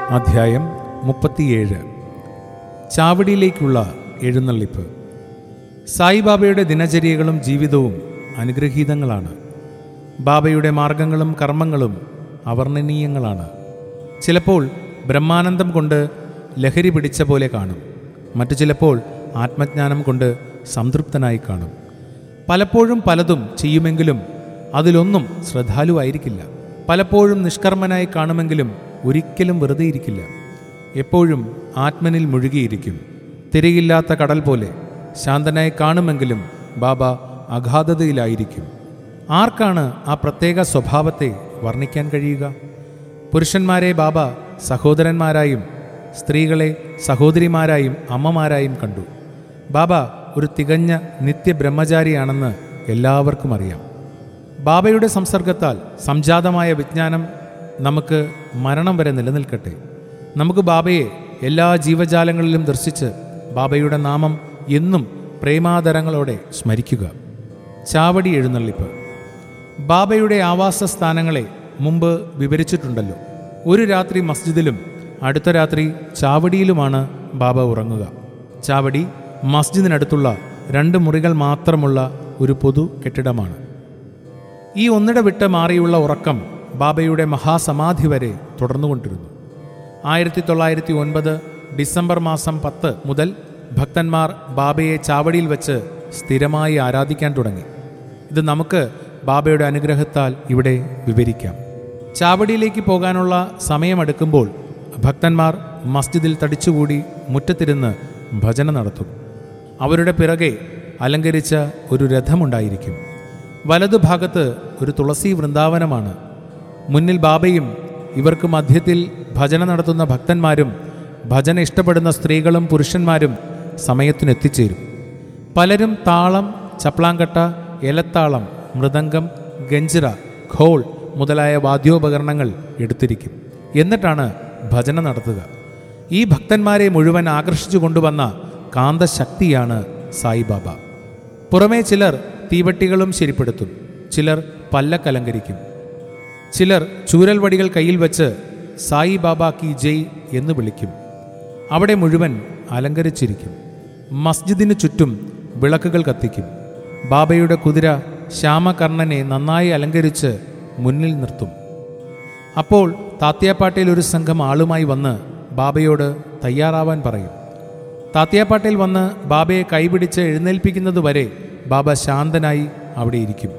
അധ്യായം മുപ്പത്തിയേഴ് ചാവടിയിലേക്കുള്ള എഴുന്നള്ളിപ്പ് സായിബാബയുടെ ദിനചര്യകളും ജീവിതവും അനുഗ്രഹീതങ്ങളാണ് ബാബയുടെ മാർഗങ്ങളും കർമ്മങ്ങളും അവർണ്ണനീയങ്ങളാണ് ചിലപ്പോൾ ബ്രഹ്മാനന്ദം കൊണ്ട് ലഹരി പിടിച്ച പോലെ കാണും മറ്റു ചിലപ്പോൾ ആത്മജ്ഞാനം കൊണ്ട് സംതൃപ്തനായി കാണും പലപ്പോഴും പലതും ചെയ്യുമെങ്കിലും അതിലൊന്നും ശ്രദ്ധാലുവായിരിക്കില്ല പലപ്പോഴും നിഷ്കർമ്മനായി കാണുമെങ്കിലും ഒരിക്കലും വെറുതെ ഇരിക്കില്ല എപ്പോഴും ആത്മനിൽ മുഴുകിയിരിക്കും തിരയില്ലാത്ത കടൽ പോലെ ശാന്തനായി കാണുമെങ്കിലും ബാബ അഗാധതയിലായിരിക്കും ആർക്കാണ് ആ പ്രത്യേക സ്വഭാവത്തെ വർണ്ണിക്കാൻ കഴിയുക പുരുഷന്മാരെ ബാബ സഹോദരന്മാരായും സ്ത്രീകളെ സഹോദരിമാരായും അമ്മമാരായും കണ്ടു ബാബ ഒരു തികഞ്ഞ നിത്യബ്രഹ്മചാരിയാണെന്ന് എല്ലാവർക്കും അറിയാം ബാബയുടെ സംസർഗത്താൽ സംജാതമായ വിജ്ഞാനം നമുക്ക് മരണം വരെ നിലനിൽക്കട്ടെ നമുക്ക് ബാബയെ എല്ലാ ജീവജാലങ്ങളിലും ദർശിച്ച് ബാബയുടെ നാമം എന്നും പ്രേമാദരങ്ങളോടെ സ്മരിക്കുക ചാവടി എഴുന്നള്ളിപ്പ് ബാബയുടെ ആവാസ സ്ഥാനങ്ങളെ മുമ്പ് വിവരിച്ചിട്ടുണ്ടല്ലോ ഒരു രാത്രി മസ്ജിദിലും അടുത്ത രാത്രി ചാവടിയിലുമാണ് ബാബ ഉറങ്ങുക ചാവടി മസ്ജിദിനടുത്തുള്ള രണ്ട് മുറികൾ മാത്രമുള്ള ഒരു പൊതു കെട്ടിടമാണ് ഈ ഒന്നിട വിട്ട് മാറിയുള്ള ഉറക്കം ബാബയുടെ മഹാസമാധി വരെ തുടർന്നുകൊണ്ടിരുന്നു ആയിരത്തി തൊള്ളായിരത്തി ഒൻപത് ഡിസംബർ മാസം പത്ത് മുതൽ ഭക്തന്മാർ ബാബയെ ചാവടിയിൽ വെച്ച് സ്ഥിരമായി ആരാധിക്കാൻ തുടങ്ങി ഇത് നമുക്ക് ബാബയുടെ അനുഗ്രഹത്താൽ ഇവിടെ വിവരിക്കാം ചാവടിയിലേക്ക് പോകാനുള്ള സമയമെടുക്കുമ്പോൾ ഭക്തന്മാർ മസ്ജിദിൽ തടിച്ചുകൂടി മുറ്റത്തിരുന്ന് ഭജന നടത്തും അവരുടെ പിറകെ അലങ്കരിച്ച ഒരു രഥമുണ്ടായിരിക്കും വലതുഭാഗത്ത് ഒരു തുളസി വൃന്ദാവനമാണ് മുന്നിൽ ബാബയും ഇവർക്ക് മധ്യത്തിൽ ഭജന നടത്തുന്ന ഭക്തന്മാരും ഭജന ഇഷ്ടപ്പെടുന്ന സ്ത്രീകളും പുരുഷന്മാരും സമയത്തിനെത്തിച്ചേരും പലരും താളം ചപ്ലാങ്കട്ട എലത്താളം മൃദംഗം ഗഞ്ചിറ ഖോൾ മുതലായ വാദ്യോപകരണങ്ങൾ എടുത്തിരിക്കും എന്നിട്ടാണ് ഭജന നടത്തുക ഈ ഭക്തന്മാരെ മുഴുവൻ ആകർഷിച്ചു കൊണ്ടുവന്ന കാന്തശക്തിയാണ് സായിബാബ പുറമേ ചിലർ തീവട്ടികളും ശരിപ്പെടുത്തും ചിലർ പല്ലക്കലങ്കരിക്കും ചിലർ ചൂരൽവടികൾ കയ്യിൽ വെച്ച് സായി ബാബ കി ജയ് എന്ന് വിളിക്കും അവിടെ മുഴുവൻ അലങ്കരിച്ചിരിക്കും മസ്ജിദിന് ചുറ്റും വിളക്കുകൾ കത്തിക്കും ബാബയുടെ കുതിര ശ്യാമകർണനെ നന്നായി അലങ്കരിച്ച് മുന്നിൽ നിർത്തും അപ്പോൾ താത്യാപ്പാട്ടയിൽ ഒരു സംഘം ആളുമായി വന്ന് ബാബയോട് തയ്യാറാവാൻ പറയും താത്യാപ്പാട്ടയിൽ വന്ന് ബാബയെ കൈപിടിച്ച് എഴുന്നേൽപ്പിക്കുന്നതുവരെ ബാബ ശാന്തനായി അവിടെ ഇരിക്കും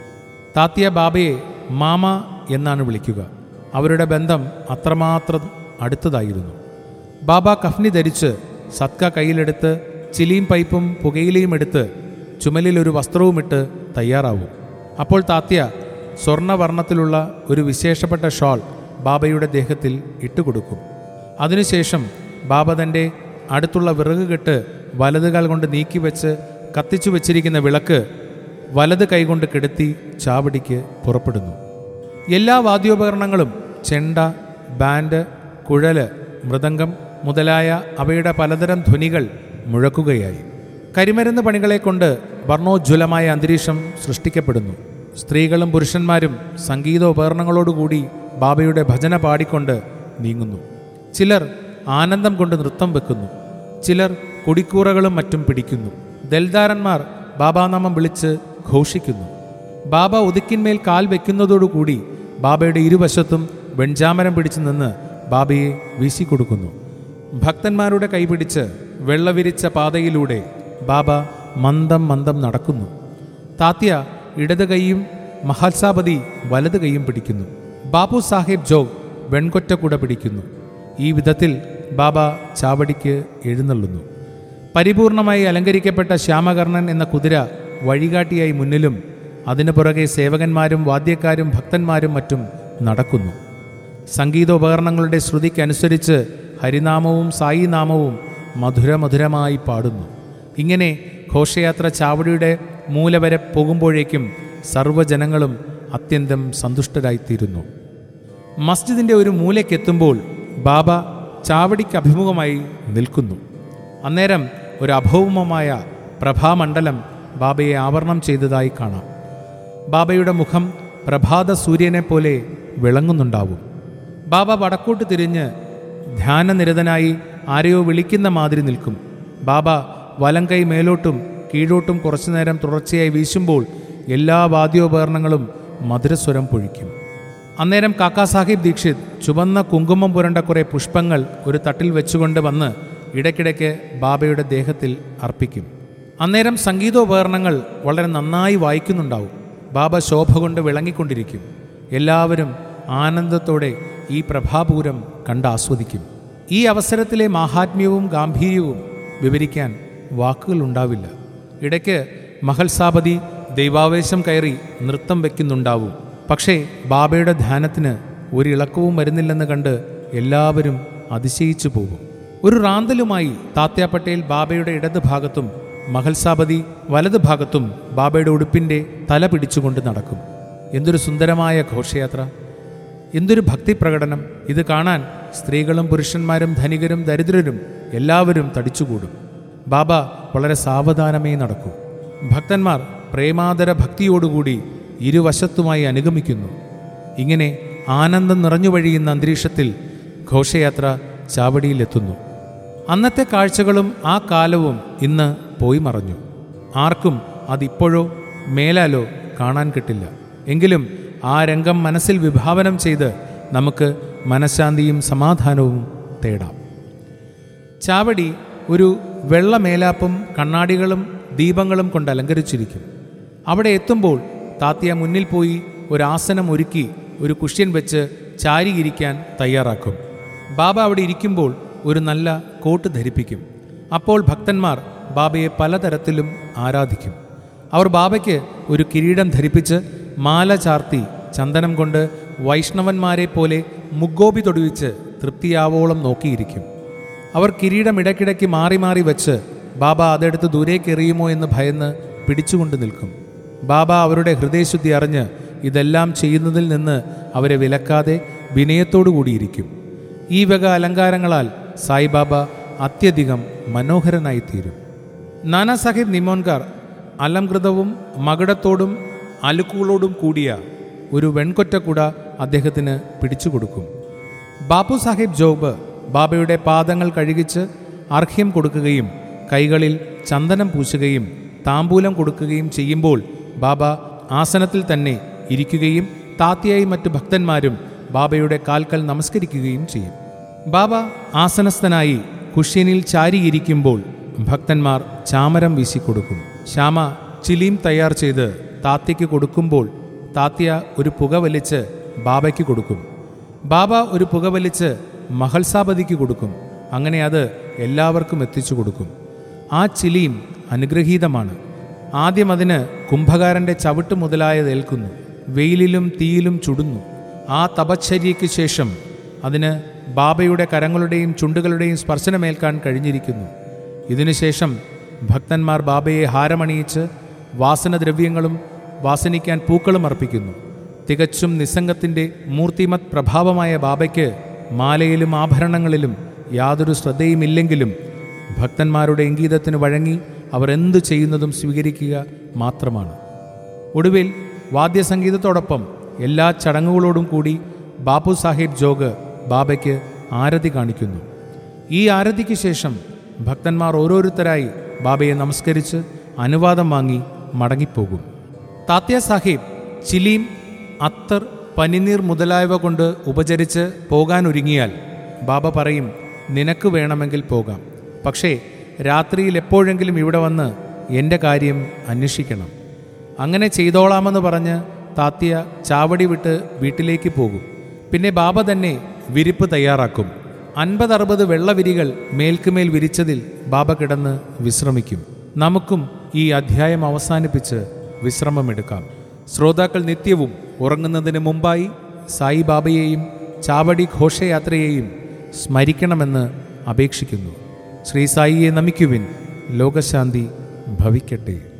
താത്യ ബാബയെ മാമ എന്നാണ് വിളിക്കുക അവരുടെ ബന്ധം അത്രമാത്രം അടുത്തതായിരുന്നു ബാബ കഫ്നി ധരിച്ച് സത്ക കയ്യിലെടുത്ത് ചിലിയും പൈപ്പും പുകയിലയും എടുത്ത് ചുമലിൽ ഒരു വസ്ത്രവുമിട്ട് തയ്യാറാവും അപ്പോൾ താത്യ സ്വർണ്ണവർണ്ണത്തിലുള്ള ഒരു വിശേഷപ്പെട്ട ഷാൾ ബാബയുടെ ദേഹത്തിൽ ഇട്ടുകൊടുക്കും അതിനുശേഷം ബാബ തൻ്റെ അടുത്തുള്ള വിറക് കെട്ട് വലതുകാൽ കൊണ്ട് നീക്കിവെച്ച് കത്തിച്ചു വെച്ചിരിക്കുന്ന വിളക്ക് വലത് കൈകൊണ്ട് കെടുത്തി ചാവടിക്ക് പുറപ്പെടുന്നു എല്ലാ വാദ്യോപകരണങ്ങളും ചെണ്ട ബാൻഡ് കുഴല് മൃദംഗം മുതലായ അവയുടെ പലതരം ധ്വനികൾ മുഴക്കുകയായി കരിമരുന്ന് പണികളെ കൊണ്ട് വർണ്ണോജ്വലമായ അന്തരീക്ഷം സൃഷ്ടിക്കപ്പെടുന്നു സ്ത്രീകളും പുരുഷന്മാരും സംഗീതോപകരണങ്ങളോടുകൂടി ബാബയുടെ ഭജന പാടിക്കൊണ്ട് നീങ്ങുന്നു ചിലർ ആനന്ദം കൊണ്ട് നൃത്തം വെക്കുന്നു ചിലർ കൊടിക്കൂറകളും മറ്റും പിടിക്കുന്നു ദൽദാരന്മാർ ബാബാനാമം വിളിച്ച് ഘോഷിക്കുന്നു ബാബ ഉതുക്കിന്മേൽ കാൽ വെക്കുന്നതോടുകൂടി ബാബയുടെ ഇരുവശത്തും വെഞ്ചാമരം പിടിച്ചു നിന്ന് ബാബയെ വീശിക്കൊടുക്കുന്നു ഭക്തന്മാരുടെ കൈപിടിച്ച് വെള്ളവിരിച്ച പാതയിലൂടെ ബാബ മന്ദം മന്ദം നടക്കുന്നു താത്യ ഇടത് കൈയും മഹത്സാപതി വലത് കൈയും പിടിക്കുന്നു ബാബു സാഹിബ് ജോഗ് വെൺകൊറ്റക്കുട പിടിക്കുന്നു ഈ വിധത്തിൽ ബാബ ചാവടിക്ക് എഴുന്നള്ളുന്നു പരിപൂർണമായി അലങ്കരിക്കപ്പെട്ട ശ്യാമകർണൻ എന്ന കുതിര വഴികാട്ടിയായി മുന്നിലും അതിനു പുറകെ സേവകന്മാരും വാദ്യക്കാരും ഭക്തന്മാരും മറ്റും നടക്കുന്നു സംഗീതോപകരണങ്ങളുടെ ശ്രുതിക്കനുസരിച്ച് ഹരിനാമവും സായിനാമവും മധുരമധുരമായി പാടുന്നു ഇങ്ങനെ ഘോഷയാത്ര ചാവടിയുടെ മൂല വരെ പോകുമ്പോഴേക്കും സർവ്വജനങ്ങളും അത്യന്തം സന്തുഷ്ടരായിത്തീരുന്നു മസ്ജിദിൻ്റെ ഒരു മൂലയ്ക്കെത്തുമ്പോൾ ബാബ ചാവടിക്ക് അഭിമുഖമായി നിൽക്കുന്നു അന്നേരം ഒരു അഭൗമമായ പ്രഭാമണ്ഡലം ബാബയെ ആവരണം ചെയ്തതായി കാണാം ബാബയുടെ മുഖം പ്രഭാത സൂര്യനെ പോലെ വിളങ്ങുന്നുണ്ടാവും ബാബ വടക്കോട്ട് തിരിഞ്ഞ് ധ്യാനനിരതനായി ആരെയോ വിളിക്കുന്ന മാതിരി നിൽക്കും ബാബ വലം കൈ മേലോട്ടും കീഴോട്ടും കുറച്ചുനേരം തുടർച്ചയായി വീശുമ്പോൾ എല്ലാ വാദ്യോപകരണങ്ങളും മധുരസ്വരം പൊഴിക്കും അന്നേരം കാക്കാ സാഹിബ് ദീക്ഷിത് ചുവന്ന കുങ്കുമം പുരണ്ട കുറേ പുഷ്പങ്ങൾ ഒരു തട്ടിൽ വെച്ചുകൊണ്ട് വന്ന് ഇടയ്ക്കിടയ്ക്ക് ബാബയുടെ ദേഹത്തിൽ അർപ്പിക്കും അന്നേരം സംഗീതോപകരണങ്ങൾ വളരെ നന്നായി വായിക്കുന്നുണ്ടാവും ബാബ ശോഭ കൊണ്ട് വിളങ്ങിക്കൊണ്ടിരിക്കും എല്ലാവരും ആനന്ദത്തോടെ ഈ പ്രഭാപൂരം കണ്ടാസ്വദിക്കും ഈ അവസരത്തിലെ മാഹാത്മ്യവും ഗാംഭീര്യവും വിവരിക്കാൻ വാക്കുകളുണ്ടാവില്ല ഇടയ്ക്ക് മഹൽസാപതി ദൈവാവേശം കയറി നൃത്തം വയ്ക്കുന്നുണ്ടാവും പക്ഷേ ബാബയുടെ ധ്യാനത്തിന് ഒരിളക്കവും വരുന്നില്ലെന്ന് കണ്ട് എല്ലാവരും അതിശയിച്ചു പോകും ഒരു റാന്തലുമായി താത്യ പട്ടേൽ ബാബയുടെ ഇടത് ഭാഗത്തും മഹൽസാപതി വലത് ഭാഗത്തും ബാബയുടെ ഉടുപ്പിൻ്റെ തല പിടിച്ചുകൊണ്ട് നടക്കും എന്തൊരു സുന്ദരമായ ഘോഷയാത്ര എന്തൊരു ഭക്തിപ്രകടനം ഇത് കാണാൻ സ്ത്രീകളും പുരുഷന്മാരും ധനികരും ദരിദ്രരും എല്ലാവരും തടിച്ചുകൂടും ബാബ വളരെ സാവധാനമേ നടക്കൂ ഭക്തന്മാർ പ്രേമാദര ഭക്തിയോടുകൂടി ഇരുവശത്തുമായി അനുഗമിക്കുന്നു ഇങ്ങനെ ആനന്ദം നിറഞ്ഞു വഴിയുന്ന അന്തരീക്ഷത്തിൽ ഘോഷയാത്ര ചാവടിയിലെത്തുന്നു അന്നത്തെ കാഴ്ചകളും ആ കാലവും ഇന്ന് പോയി മറഞ്ഞു ആർക്കും അതിപ്പോഴോ മേലാലോ കാണാൻ കിട്ടില്ല എങ്കിലും ആ രംഗം മനസ്സിൽ വിഭാവനം ചെയ്ത് നമുക്ക് മനഃശാന്തിയും സമാധാനവും തേടാം ചാവടി ഒരു വെള്ള മേലാപ്പും കണ്ണാടികളും ദീപങ്ങളും കൊണ്ട് അലങ്കരിച്ചിരിക്കും അവിടെ എത്തുമ്പോൾ താത്തിയ മുന്നിൽ പോയി ഒരു ആസനം ഒരുക്കി ഒരു കുഷ്യൻ വെച്ച് ചാരിയിരിക്കാൻ തയ്യാറാക്കും ബാബ അവിടെ ഇരിക്കുമ്പോൾ ഒരു നല്ല കോട്ട് ധരിപ്പിക്കും അപ്പോൾ ഭക്തന്മാർ ബാബയെ പലതരത്തിലും ആരാധിക്കും അവർ ബാബയ്ക്ക് ഒരു കിരീടം ധരിപ്പിച്ച് മാല ചാർത്തി ചന്ദനം കൊണ്ട് വൈഷ്ണവന്മാരെ പോലെ മുഗോപി തൊടുവിച്ച് തൃപ്തിയാവോളം നോക്കിയിരിക്കും അവർ കിരീടം ഇടയ്ക്കിടയ്ക്ക് മാറി മാറി വെച്ച് ബാബ അതെടുത്ത് ദൂരേക്ക് എറിയുമോ എന്ന് ഭയന്ന് പിടിച്ചുകൊണ്ട് നിൽക്കും ബാബ അവരുടെ ഹൃദയശുദ്ധി അറിഞ്ഞ് ഇതെല്ലാം ചെയ്യുന്നതിൽ നിന്ന് അവരെ വിലക്കാതെ വിനയത്തോടു കൂടിയിരിക്കും ഈ വക അലങ്കാരങ്ങളാൽ സായിബാബ അത്യധികം മനോഹരനായിത്തീരും നാനാ സാഹിബ് നിമോൻകാർ അലംകൃതവും മകുടത്തോടും അലുക്കുകളോടും കൂടിയ ഒരു വെൺകൊറ്റക്കുട അദ്ദേഹത്തിന് പിടിച്ചുകൊടുക്കും ബാപ്പു സാഹിബ് ജോബ് ബാബയുടെ പാദങ്ങൾ കഴുകിച്ച് അർഹ്യം കൊടുക്കുകയും കൈകളിൽ ചന്ദനം പൂശുകയും താമ്പൂലം കൊടുക്കുകയും ചെയ്യുമ്പോൾ ബാബ ആസനത്തിൽ തന്നെ ഇരിക്കുകയും താത്തിയായി മറ്റു ഭക്തന്മാരും ബാബയുടെ കാൽക്കൽ നമസ്കരിക്കുകയും ചെയ്യും ബാബ ആസനസ്ഥനായി കുഷ്യനിൽ ചാരിയിരിക്കുമ്പോൾ ഭക്തന്മാർ ചാമരം വീശിക്കൊടുക്കും ശ്യാമ ചിലീം തയ്യാർ ചെയ്ത് താത്യയ്ക്ക് കൊടുക്കുമ്പോൾ താത്യ ഒരു പുക വലിച്ച് ബാബയ്ക്ക് കൊടുക്കും ബാബ ഒരു പുക വലിച്ച് മഹൽസാപതിക്ക് കൊടുക്കും അങ്ങനെ അത് എല്ലാവർക്കും എത്തിച്ചു കൊടുക്കും ആ ചിലിയും അനുഗ്രഹീതമാണ് ആദ്യം അതിന് കുംഭകാരൻ്റെ ചവിട്ട് മുതലായത് ഏൽക്കുന്നു വെയിലിലും തീയിലും ചുടുന്നു ആ തപശ്ചര്യയ്ക്ക് ശേഷം അതിന് ബാബയുടെ കരങ്ങളുടെയും ചുണ്ടുകളുടെയും സ്പർശനമേൽക്കാൻ കഴിഞ്ഞിരിക്കുന്നു ഇതിനുശേഷം ഭക്തന്മാർ ബാബയെ ഹാരമണിയിച്ച് വാസനദ്രവ്യങ്ങളും വാസനിക്കാൻ പൂക്കളും അർപ്പിക്കുന്നു തികച്ചും നിസ്സംഗത്തിൻ്റെ മൂർത്തിമത് പ്രഭാവമായ ബാബയ്ക്ക് മാലയിലും ആഭരണങ്ങളിലും യാതൊരു ശ്രദ്ധയുമില്ലെങ്കിലും ഭക്തന്മാരുടെ ഇംഗീതത്തിന് വഴങ്ങി അവർ എന്തു ചെയ്യുന്നതും സ്വീകരിക്കുക മാത്രമാണ് ഒടുവിൽ വാദ്യസംഗീതത്തോടൊപ്പം എല്ലാ ചടങ്ങുകളോടും കൂടി ബാപ്പു സാഹിബ് ജോഗ് ബാബയ്ക്ക് ആരതി കാണിക്കുന്നു ഈ ആരതിക്ക് ശേഷം ഭക്തന്മാർ ഓരോരുത്തരായി ബാബയെ നമസ്കരിച്ച് അനുവാദം വാങ്ങി മടങ്ങിപ്പോകും താത്യ സാഹിബ് ചിലീം അത്തർ പനിനീർ മുതലായവ കൊണ്ട് ഉപചരിച്ച് പോകാനൊരുങ്ങിയാൽ ബാബ പറയും നിനക്ക് വേണമെങ്കിൽ പോകാം പക്ഷേ രാത്രിയിൽ എപ്പോഴെങ്കിലും ഇവിടെ വന്ന് എൻ്റെ കാര്യം അന്വേഷിക്കണം അങ്ങനെ ചെയ്തോളാമെന്ന് പറഞ്ഞ് താത്യ ചാവടി വിട്ട് വീട്ടിലേക്ക് പോകും പിന്നെ ബാബ തന്നെ വിരിപ്പ് തയ്യാറാക്കും അൻപതറുപത് വെള്ളവിരികൾ മേൽക്കുമേൽ വിരിച്ചതിൽ ബാബ കിടന്ന് വിശ്രമിക്കും നമുക്കും ഈ അധ്യായം അവസാനിപ്പിച്ച് വിശ്രമമെടുക്കാം ശ്രോതാക്കൾ നിത്യവും ഉറങ്ങുന്നതിന് മുമ്പായി സായിബാബയെയും ചാവടി ഘോഷയാത്രയെയും സ്മരിക്കണമെന്ന് അപേക്ഷിക്കുന്നു ശ്രീ സായിയെ നമിക്കുവിൻ ലോകശാന്തി ഭവിക്കട്ടെ